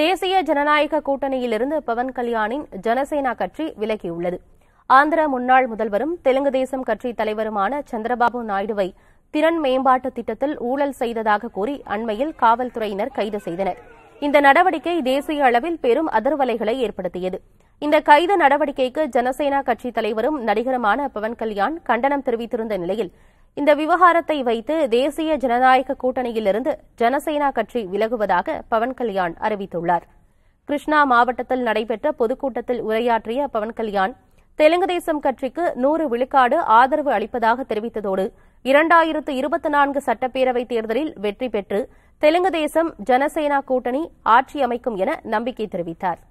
தேசிய ஜனநாயக கூட்டணியிலிருந்து பவன் கல்யாணின் ஜனசேனா கட்சி விலகியுள்ளது ஆந்திர முன்னாள் முதல்வரும் தெலுங்கு தேசம் கட்சி தலைவருமான சந்திரபாபு நாயுடுவை திறன் மேம்பாட்டு திட்டத்தில் ஊழல் செய்ததாக கூறி அண்மையில் காவல்துறையினர் கைது செய்தனர் இந்த நடவடிக்கை தேசிய அளவில் பெரும் அதிர்வலைகளை ஏற்படுத்தியது இந்த கைது நடவடிக்கைக்கு ஜனசேனா கட்சி தலைவரும் நடிகருமான பவன் கல்யாண் கண்டனம் தெரிவித்திருந்த நிலையில் இந்த விவகாரத்தை வைத்து தேசிய ஜனநாயக கூட்டணியிலிருந்து ஜனசேனா கட்சி விலகுவதாக பவன் கல்யாண் அறிவித்துள்ளார் கிருஷ்ணா மாவட்டத்தில் நடைபெற்ற பொதுக்கூட்டத்தில் உரையாற்றிய பவன் கல்யாண் தெலுங்கு தேசம் கட்சிக்கு நூறு விழுக்காடு ஆதரவு அளிப்பதாக தெரிவித்ததோடு இரண்டாயிரத்து இருபத்தி நான்கு சட்டப்பேரவைத் தேர்தலில் வெற்றி பெற்று தெலுங்கு தேசம் ஜனசேனா கூட்டணி ஆட்சி அமைக்கும் என நம்பிக்கை தெரிவித்தாா்